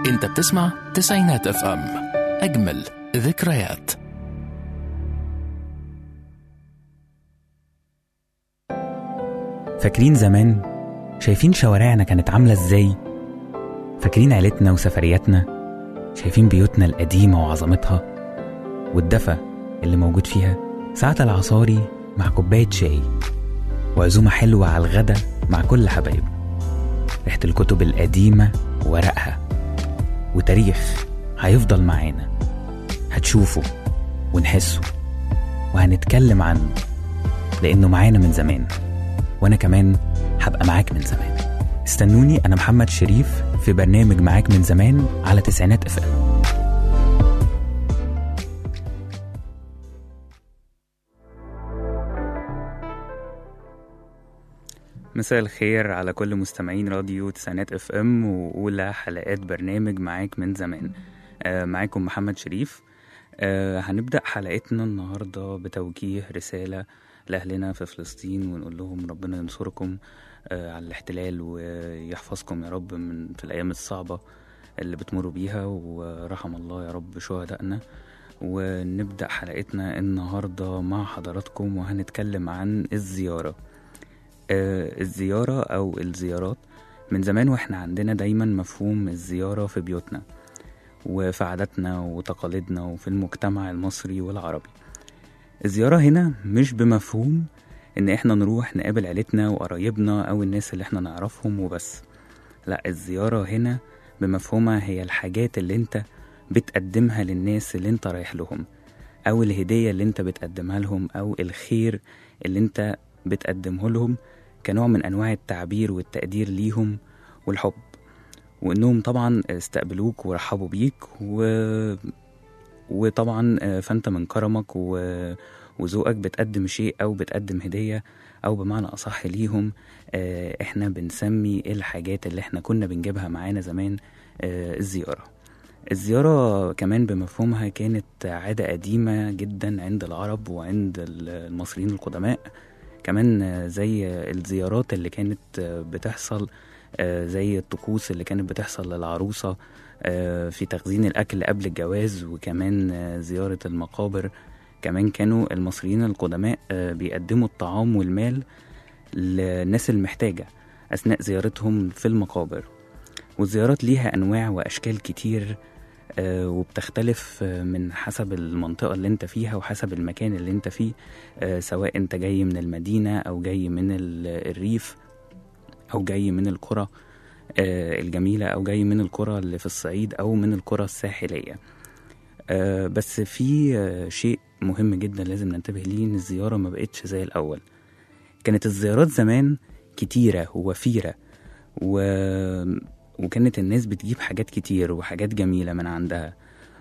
انت بتسمع تسعينات اف ام اجمل ذكريات فاكرين زمان شايفين شوارعنا كانت عاملة ازاي فاكرين عيلتنا وسفرياتنا شايفين بيوتنا القديمة وعظمتها والدفى اللي موجود فيها ساعات العصاري مع كوباية شاي وعزومة حلوة على الغدا مع كل حبايبه ريحة الكتب القديمة وورقها وتاريخ هيفضل معانا هتشوفه ونحسه وهنتكلم عنه لأنه معانا من زمان وأنا كمان هبقى معاك من زمان استنوني أنا محمد شريف في برنامج معاك من زمان على تسعينات اف ام مساء الخير على كل مستمعين راديو تسعينات اف ام واولى حلقات برنامج معاك من زمان آه معاكم محمد شريف آه هنبدا حلقتنا النهارده بتوجيه رساله لاهلنا في فلسطين ونقول لهم ربنا ينصركم آه على الاحتلال ويحفظكم يا رب من في الايام الصعبه اللي بتمروا بيها ورحم الله يا رب شهدائنا ونبدا حلقتنا النهارده مع حضراتكم وهنتكلم عن الزياره آه، الزيارة أو الزيارات من زمان واحنا عندنا دايما مفهوم الزيارة في بيوتنا وفي عاداتنا وتقاليدنا وفي المجتمع المصري والعربي الزيارة هنا مش بمفهوم إن إحنا نروح نقابل عيلتنا وقرايبنا أو الناس اللي إحنا نعرفهم وبس لا الزيارة هنا بمفهومها هي الحاجات اللي إنت بتقدمها للناس اللي إنت رايح لهم أو الهدية اللي إنت بتقدمها لهم أو الخير اللي إنت بتقدمه لهم كنوع من انواع التعبير والتقدير ليهم والحب وانهم طبعا استقبلوك ورحبوا بيك و... وطبعا فانت من كرمك و... وذوقك بتقدم شيء او بتقدم هديه او بمعنى اصح ليهم احنا بنسمي الحاجات اللي احنا كنا بنجيبها معانا زمان الزياره الزيارة كمان بمفهومها كانت عادة قديمة جدا عند العرب وعند المصريين القدماء كمان زي الزيارات اللي كانت بتحصل زي الطقوس اللي كانت بتحصل للعروسة في تخزين الأكل قبل الجواز وكمان زيارة المقابر كمان كانوا المصريين القدماء بيقدموا الطعام والمال للناس المحتاجة أثناء زيارتهم في المقابر والزيارات ليها أنواع وأشكال كتير وبتختلف من حسب المنطقة اللي انت فيها وحسب المكان اللي انت فيه سواء انت جاي من المدينة أو جاي من الريف أو جاي من القرى الجميلة أو جاي من القرى اللي في الصعيد أو من القرى الساحلية بس في شيء مهم جدا لازم ننتبه ليه إن الزيارة ما بقتش زي الأول كانت الزيارات زمان كتيرة ووفيرة و وكانت الناس بتجيب حاجات كتير وحاجات جميلة من عندها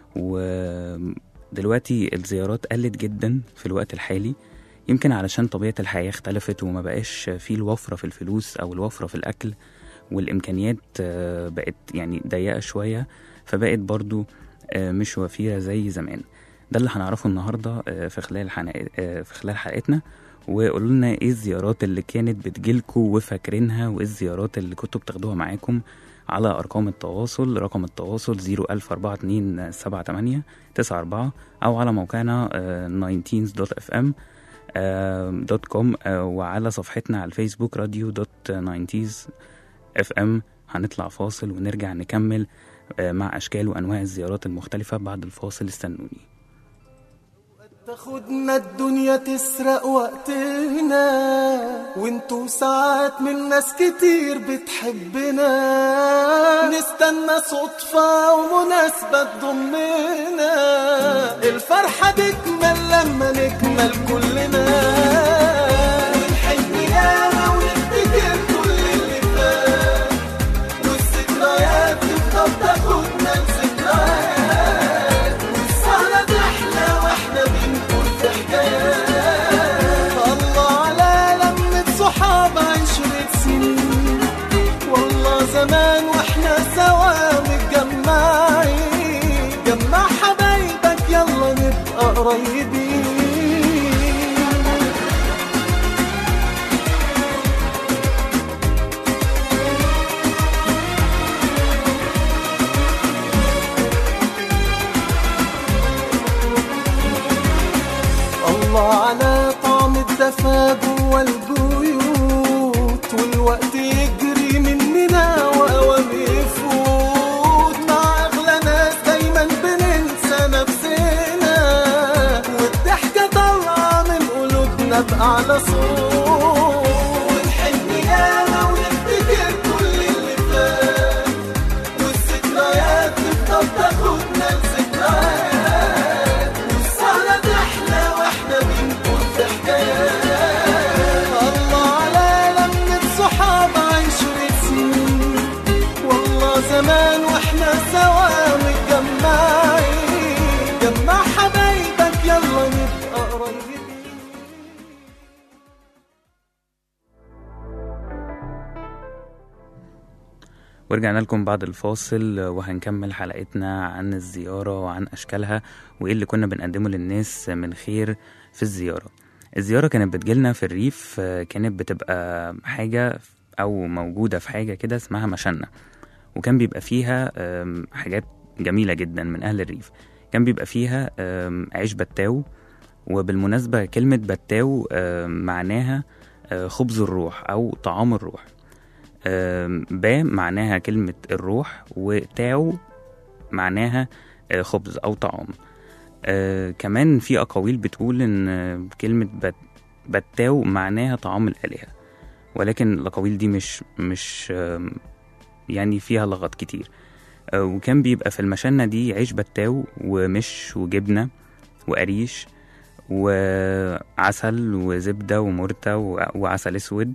ودلوقتي الزيارات قلت جدا في الوقت الحالي يمكن علشان طبيعة الحياة اختلفت وما بقاش في الوفرة في الفلوس أو الوفرة في الأكل والإمكانيات بقت يعني ضيقة شوية فبقت برضو مش وفيرة زي زمان ده اللي هنعرفه النهاردة في خلال في خلال حلقتنا وقولوا لنا ايه الزيارات اللي كانت بتجيلكوا وفاكرينها وايه الزيارات اللي كنتوا بتاخدوها معاكم على أرقام التواصل رقم التواصل زيرو ألف أربعة اتنين سبعة تمانية تسعة أربعة أو على موقعنا ناينتينز دوت اف ام دوت كوم وعلى صفحتنا على الفيسبوك راديو دوت ناينتيز اف ام هنطلع فاصل ونرجع نكمل مع أشكال وأنواع الزيارات المختلفة بعد الفاصل استنوني تاخدنا الدنيا تسرق وقتنا وانتو ساعات من ناس كتير بتحبنا نستنى صدفة ومناسبة تضمنا الفرحة تكمل لما نكمل كلنا ونحن ياما ونفتكر كل اللي فات والذكريات تفضل تاخدنا لذكريات والسهرة تحلى واحنا بنقول في حكايات الله على لمة صحاب عشرة سنين والله زمان واحنا سوا متجمعين جمع حبايبك يلا نبقى قريبين جوا البيوت والوقت يجري مننا وأوام يفوت مع أغلى ناس دايما بننسى نفسنا والضحكة طالعة من قلوبنا بأعلى صوت ونحن ياما ونفتكر كل اللي فات والذكريات تفضل تاخدنا لذكريات والسهرة تحلى واحنا بنقول في حكايات الله على لمة صحاب عشرة سنين والله زمان واحنا سوا متجمعين جمع حبايبك يلا نبقى قريبين ورجعنا لكم بعد الفاصل وهنكمل حلقتنا عن الزيارة وعن أشكالها وإيه اللي كنا بنقدمه للناس من خير في الزيارة الزيارة كانت بتجيلنا في الريف آه، كانت بتبقى حاجة أو موجودة في حاجة كده اسمها مشنة وكان بيبقى فيها آم، حاجات جميلة جدا من أهل الريف كان بيبقى فيها آم، عيش بتاو وبالمناسبة كلمة بتاو آم، معناها آه، خبز الروح أو طعام الروح آم، با معناها كلمة الروح وتاو معناها آه، خبز أو طعام آه، كمان في أقاويل بتقول إن آه، كلمة بت بتاو معناها طعام الآلهة ولكن الأقاويل دي مش مش آم، يعني فيها لغط كتير آه، وكان بيبقى في المشنة دي عيش بتاو ومش وجبنة وقريش وعسل وزبدة ومرتة و- وعسل أسود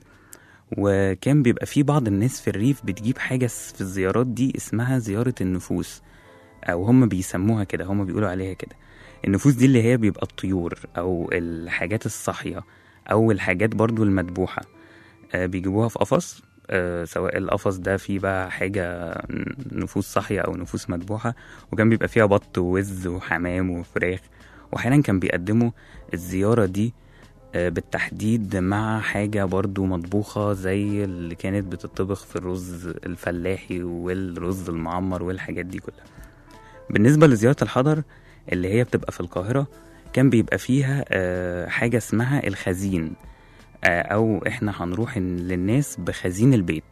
وكان بيبقى في بعض الناس في الريف بتجيب حاجة س- في الزيارات دي اسمها زيارة النفوس أو هم بيسموها كده هم بيقولوا عليها كده النفوس دي اللي هي بيبقى الطيور أو الحاجات الصاحية أو الحاجات برضو المذبوحة آه، بيجيبوها في قفص آه، سواء القفص ده فيه بقى حاجة نفوس صاحية أو نفوس مذبوحة وكان بيبقى فيها بط ووز وحمام وفراخ وأحيانا كان بيقدموا الزيارة دي آه، بالتحديد مع حاجة برضو مطبوخة زي اللي كانت بتطبخ في الرز الفلاحي والرز المعمر والحاجات دي كلها بالنسبة لزيارة الحضر اللي هي بتبقى في القاهرة كان بيبقى فيها آه، حاجة اسمها الخزين آه، أو إحنا هنروح للناس بخزين البيت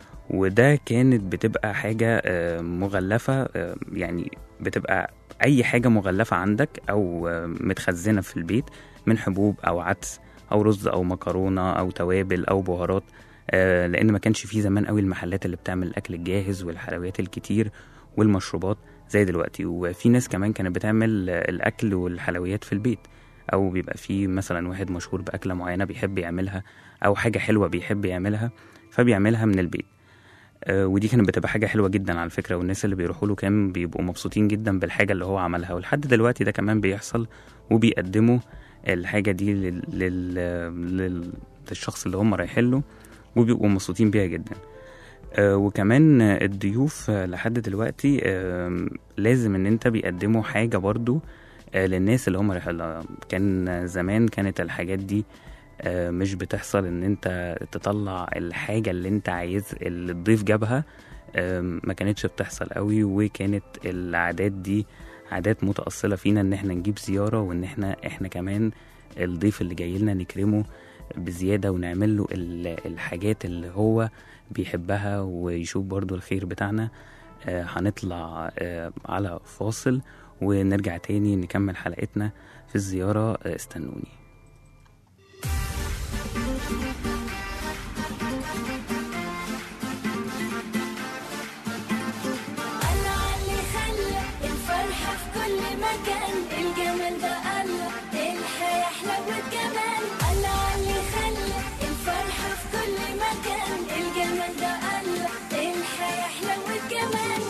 وده كانت بتبقى حاجة آه، مغلفة آه، يعني بتبقى أي حاجة مغلفة عندك أو آه، متخزنة في البيت من حبوب أو عدس أو رز أو مكرونة أو توابل أو بهارات آه، لأن ما كانش فيه زمان قوي المحلات اللي بتعمل الأكل الجاهز والحلويات الكتير والمشروبات زي دلوقتي وفي ناس كمان كانت بتعمل آه، الأكل والحلويات في البيت أو بيبقى في مثلا واحد مشهور بأكلة معينة بيحب يعملها أو حاجة حلوة بيحب يعملها فبيعملها من البيت آه، ودي كانت بتبقى حاجة حلوة جدا على فكرة والناس اللي بيروحوا له كان بيبقوا مبسوطين جدا بالحاجة اللي هو عملها ولحد دلوقتي ده كمان بيحصل وبيقدموا الحاجة دي لل... لل... لل... للشخص اللي هم رايحين له وبيبقوا مبسوطين بيها جدا آه، وكمان آه، الضيوف آه، لحد دلوقتي آه، لازم ان انت بيقدموا حاجة برضو آه، للناس اللي هم رايحين لها كان زمان كانت الحاجات دي آه، مش بتحصل ان انت تطلع الحاجة اللي انت عايز اللي الضيف جابها آم، ما كانتش بتحصل قوي وكانت العادات دي عادات متأصلة فينا ان احنا نجيب زيارة وان احنا احنا كمان الضيف اللي جاي لنا نكرمه بزيادة ونعمل له ال- الحاجات اللي هو بيحبها ويشوف برضو الخير بتاعنا آه، هنطلع آه، على فاصل ونرجع تاني نكمل حلقتنا في الزيارة آه، استنوني الله اللي خلى الفرحة في كل مكان الجمال ده الله الحياة حلوة جمال الله اللي خلى الفرحة في كل مكان الجمال ده الله الحياة حلوة جمال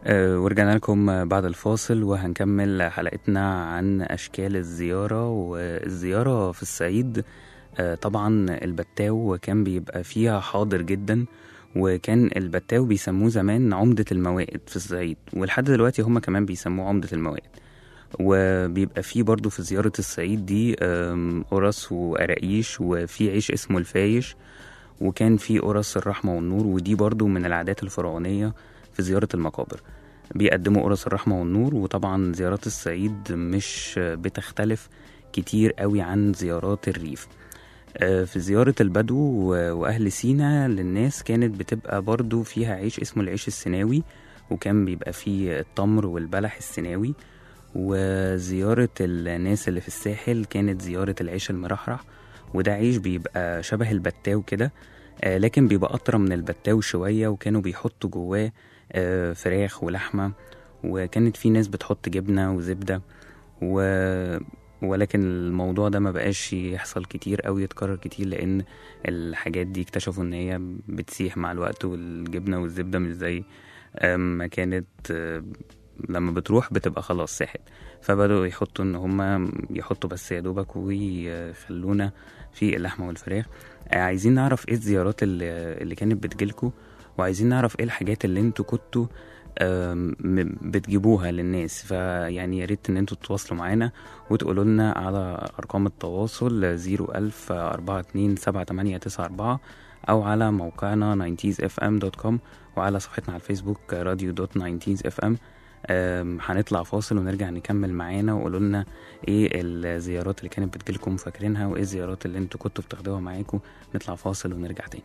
آه، ورجعنا لكم بعد الفاصل وهنكمل حلقتنا عن أشكال الزيارة والزيارة في الصعيد آه، طبعا البتاو كان بيبقى فيها حاضر جدا وكان البتاو بيسموه زمان عمدة الموائد في الصعيد ولحد دلوقتي هم كمان بيسموه عمدة الموائد وبيبقى فيه برضو في زيارة الصعيد دي آم، قرص وقراقيش وفي عيش اسمه الفايش وكان في قرص الرحمة والنور ودي برضو من العادات الفرعونية في زيارة المقابر بيقدموا قرص الرحمة والنور وطبعا زيارات الصعيد مش بتختلف كتير قوي عن زيارات الريف آه، في زيارة البدو و- وأهل سينا للناس كانت بتبقى برضو فيها عيش اسمه العيش السيناوي وكان بيبقى فيه التمر والبلح السيناوي وزيارة الناس اللي في الساحل كانت زيارة العيش المرحرح وده عيش بيبقى شبه البتاو كده آه، لكن بيبقى أطرى من البتاو شوية وكانوا بيحطوا جواه آه، فراخ ولحمة وكانت في ناس بتحط جبنة وزبدة و... ولكن الموضوع ده ما بقاش يحصل كتير أو يتكرر كتير لأن الحاجات دي اكتشفوا إن هي بتسيح مع الوقت والجبنة والزبدة مش زي آم، ما كانت آه، لما بتروح بتبقى خلاص ساحت فبدأوا يحطوا إن هما يحطوا بس يا دوبك ويخلونا في اللحمة والفراخ آه، عايزين نعرف ايه الزيارات اللي, اللي كانت بتجيلكوا وعايزين نعرف ايه الحاجات اللي انتوا كنتوا آم، م- بتجيبوها للناس فيعني يا ريت ان انتوا تتواصلوا معانا وتقولوا لنا على ارقام التواصل 01000 42 7894 او على موقعنا 90sfm.com وعلى صفحتنا على الفيسبوك راديو دوت 90sfm آم، هنطلع فاصل ونرجع نكمل معانا وقولوا لنا ايه الزيارات اللي كانت بتجيلكم فاكرينها وايه الزيارات اللي انتوا كنتوا بتاخدوها معاكم نطلع فاصل ونرجع تاني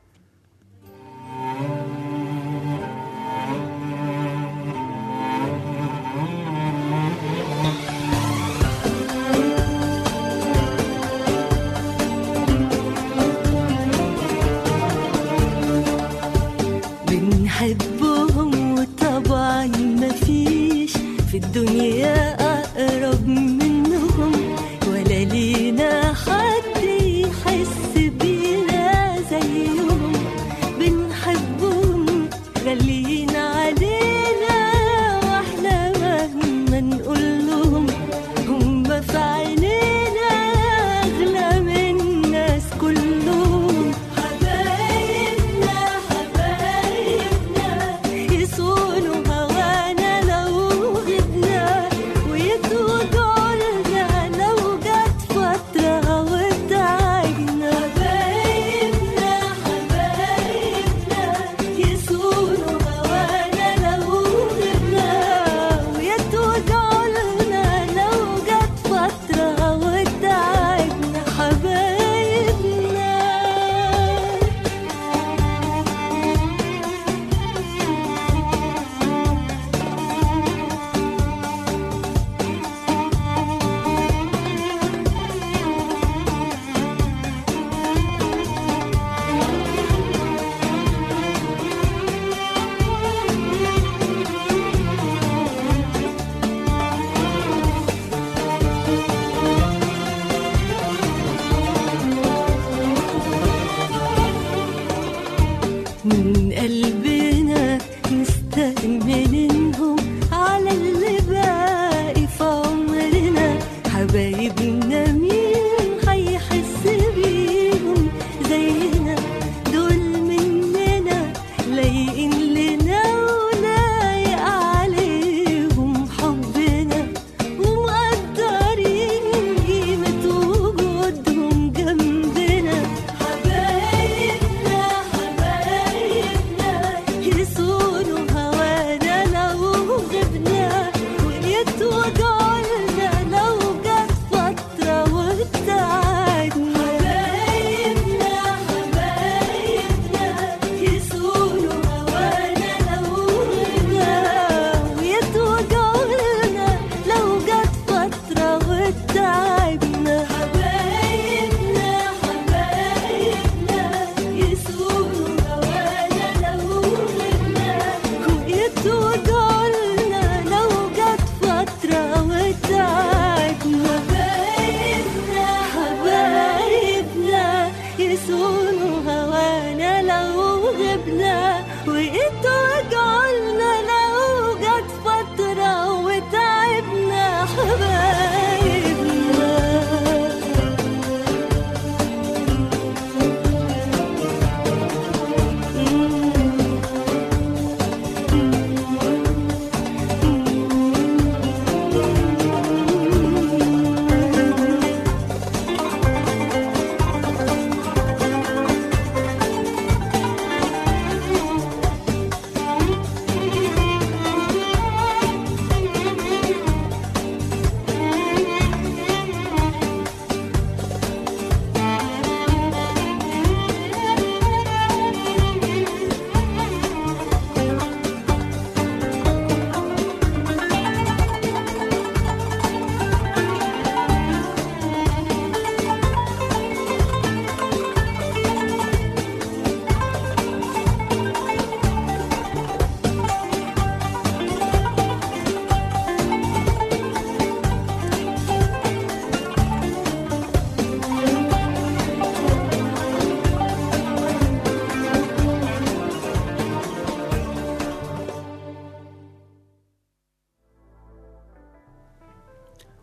بنحبهم وطبعا مفيش في الدنيا أقرب منهم ولا لينا حد يحس بينا زيهم بنحبهم غاليين علينا واحنا مهما نقول لهم هم في عينينا أغلى من الناس كلهم حبايبنا حبايبنا يصونوا هوانا لو غبنا ويتوجعوا لنا لو جت فترة وتعبنا حبايبنا حبايبنا يصونوا هوانا لو غبنا ويتوجعوا لنا لو جت فترة وتعبنا حبايبنا من قلبنا مستأمنينهم على اللي باقي في عمرنا حبايبنا مين هيحس بيهم زينا دول مننا لايقين لنا ولايق عليهم حبنا ومقدرين قيمة وجودهم جنبنا حبايبنا حبايبنا يصونوا هوانا لو غبنا ويتوجعوا لنا لو جت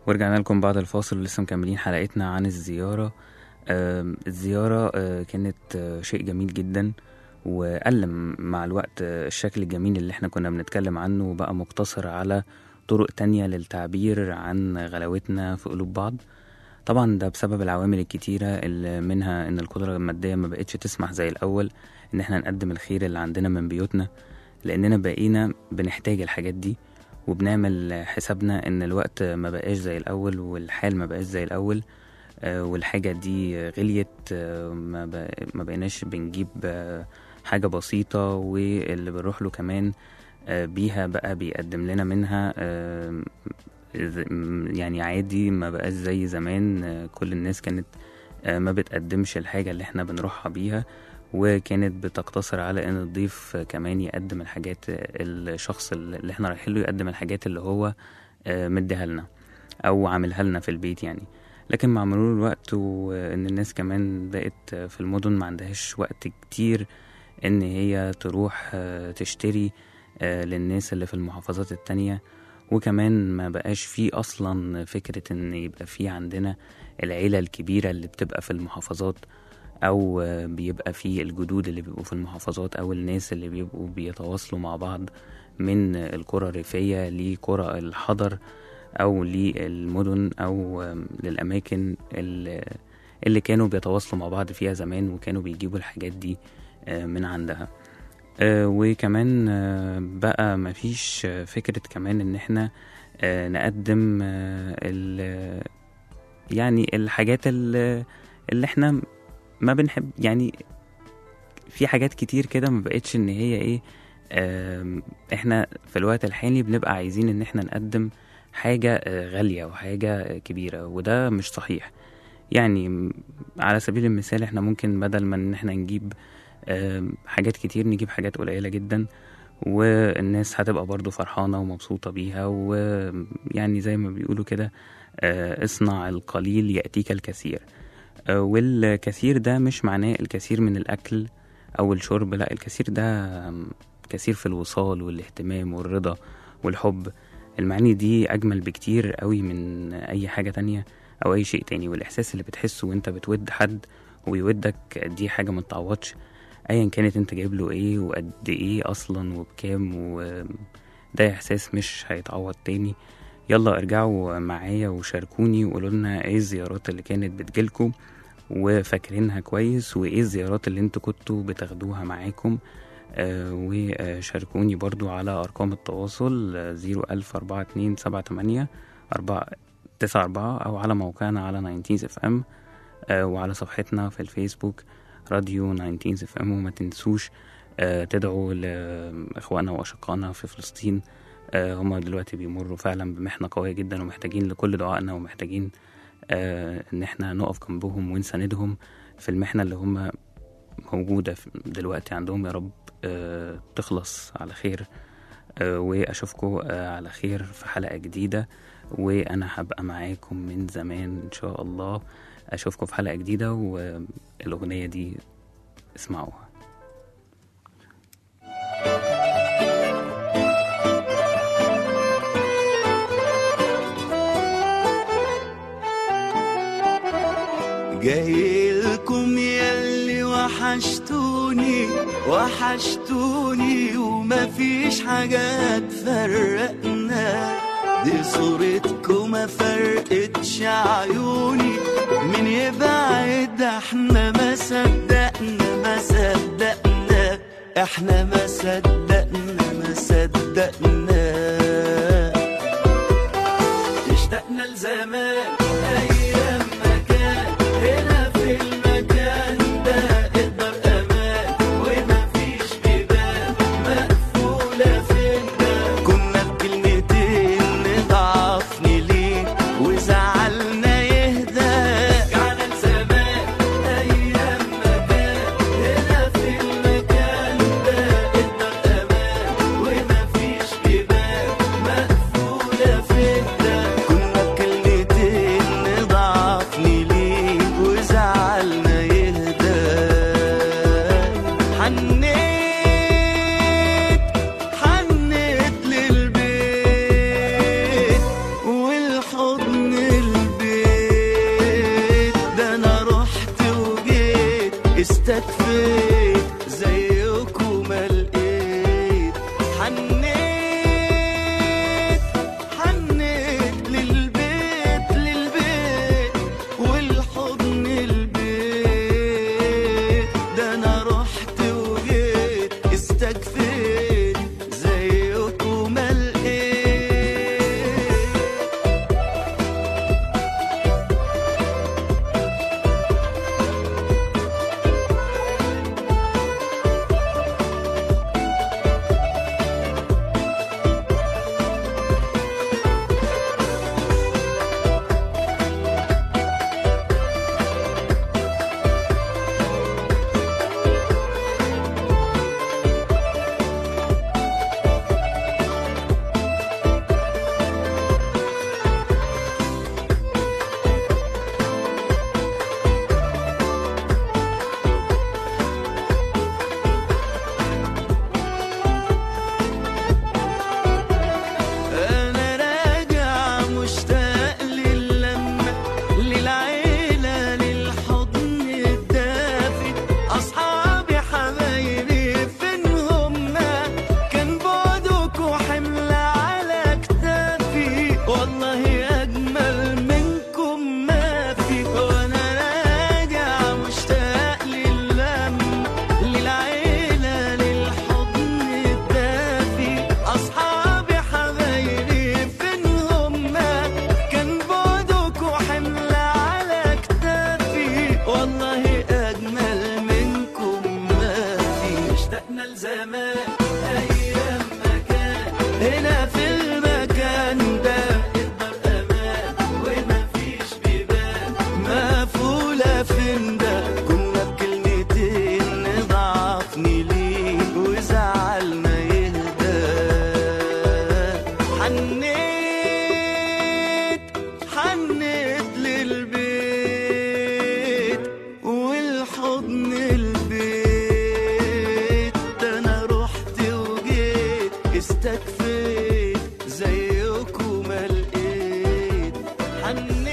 ورجعنا لكم بعد الفاصل ولسه مكملين حلقتنا عن الزيارة آم، الزيارة آه، كانت آه، شيء جميل جدا وقل م- مع الوقت آه، الشكل الجميل اللي احنا كنا بنتكلم عنه وبقى مقتصر على طرق تانية للتعبير عن غلاوتنا في قلوب بعض طبعا ده بسبب العوامل الكتيرة اللي منها ان القدرة المادية ما بقتش تسمح زي الأول ان احنا نقدم الخير اللي عندنا من بيوتنا لأننا بقينا بنحتاج الحاجات دي وبنعمل حسابنا ان الوقت ما بقاش زي الاول والحال ما بقاش زي الاول آه، والحاجة دي غليت آه، ما بق- ما بقيناش بنجيب آه، حاجة بسيطة واللي بنروح له كمان آه، بيها بقى بيقدم لنا منها آه، ز- م- يعني عادي ما بقاش زي زمان آه، كل الناس كانت آه، ما بتقدمش الحاجة اللي احنا بنروحها بيها وكانت بتقتصر على ان الضيف كمان يقدم الحاجات الشخص اللي احنا رايحين له يقدم الحاجات اللي هو آه، مديها لنا او عاملها لنا في البيت يعني لكن مع مرور الوقت وان الناس كمان بقت في المدن ما عندهاش وقت كتير ان هي تروح آه، تشتري آه، للناس اللي في المحافظات التانية وكمان ما بقاش فيه اصلا فكرة ان يبقى فيه عندنا العيلة الكبيرة اللي بتبقى في المحافظات او آه، بيبقى فيه الجدود اللي بيبقوا في المحافظات او الناس اللي بيبقوا بيتواصلوا مع بعض من القرى الريفية لقرى الحضر او للمدن او آم، للاماكن اللي اللي كانوا بيتواصلوا مع بعض فيها زمان وكانوا بيجيبوا الحاجات دي آه، من عندها آه، وكمان آه، بقى مفيش آه، فكرة كمان ان احنا آه، نقدم آه، ال- يعني الحاجات اللي اللي احنا ما بنحب يعني في حاجات كتير كده ما بقتش ان هي ايه آم، احنا في الوقت الحالي بنبقى عايزين ان احنا نقدم حاجة آه، غالية وحاجة آه، كبيرة وده مش صحيح يعني م- على سبيل المثال احنا ممكن بدل ما ان احنا نجيب آم، حاجات كتير نجيب حاجات قليلة جدا والناس هتبقى برضو فرحانة ومبسوطة بيها ويعني زي ما بيقولوا كده آه، اصنع القليل يأتيك الكثير آه، والكثير ده مش معناه الكثير من الأكل أو الشرب لا الكثير ده آم، كثير في الوصال والاهتمام والرضا والحب المعاني دي أجمل بكتير قوي من أي حاجة تانية أو أي شيء تاني والإحساس اللي بتحسه وأنت بتود حد ويودك دي حاجة ما تتعوضش أيا كانت أنت جايب له إيه وقد إيه أصلا وبكام وده إحساس مش هيتعوض تاني يلا ارجعوا معايا وشاركوني وقولوا لنا ايه الزيارات اللي كانت بتجيلكم وفاكرينها كويس وايه الزيارات اللي انتوا كنتوا بتاخدوها معاكم آه وشاركوني برضو على ارقام التواصل زيرو الف اربعة اتنين سبعة تمانية أربعة تسعة أربعة أو على موقعنا على ناينتيز اف ام وعلى صفحتنا في الفيسبوك راديو ناينتيز اف ام وما تنسوش آه تدعوا لإخواننا وأشقائنا في فلسطين آه هما دلوقتي بيمروا فعلا بمحنة قوية جدا ومحتاجين لكل دعائنا ومحتاجين آه ان احنا نقف جنبهم ونساندهم في المحنة اللي هما موجودة في- دلوقتي عندهم يا رب آه تخلص على خير آه واشوفكم آه على خير في حلقة جديدة وانا هبقى معاكم من زمان ان شاء الله اشوفكم في حلقة جديدة والاغنية دي اسمعوها جايلكم ياللي وحشتوني وحشتوني ومفيش حاجة تفرقنا دي صورتكم ما فرقتش عيوني من يبعد احنا ما صدقنا ما صدقنا احنا ما صدقنا ما صدقنا اشتقنا لزمان ايام ما كان هنا في المكان ده اقدر امان وما فيش بيبان مقفوله فينا كنا بكلمتين نضعف نلين وزعلنا يهدى رجعنا لزمان ايام ما كان هنا في المكان ده اقدر امان وما فيش بيبان مقفوله فينا كنا بكلمتين نضعف استكفيت زيكم ما لقيت حنيت حنيت للبيت للبيت والحضن البيت ده انا رحت وجيت استكفيت زيكم ما لقيت أنا راجع مشتاق للمة للعيلة للحضن الدافي أصحابي حبايبي فين هما كان بعدكوا حمل على كتافي والله أجمل منكم ما في وأنا راجع مشتاق للمة للعيلة للحضن الدافي أصحابي حبايبي فين هما كان بعدكوا حمل على كتافي والله أجمل منكم ما في اشتقنا لزمان أيام مكان هنا في المكان ده الدار أمان وما فيش بيبان مقفولة فين ده كنا بكلمتين نضعفني ليه وزعلنا يهدى حنيت حنيت للبيت والحضن البيت ده انا رحت وجيت استكفيت زيكم ما لقيت حنيت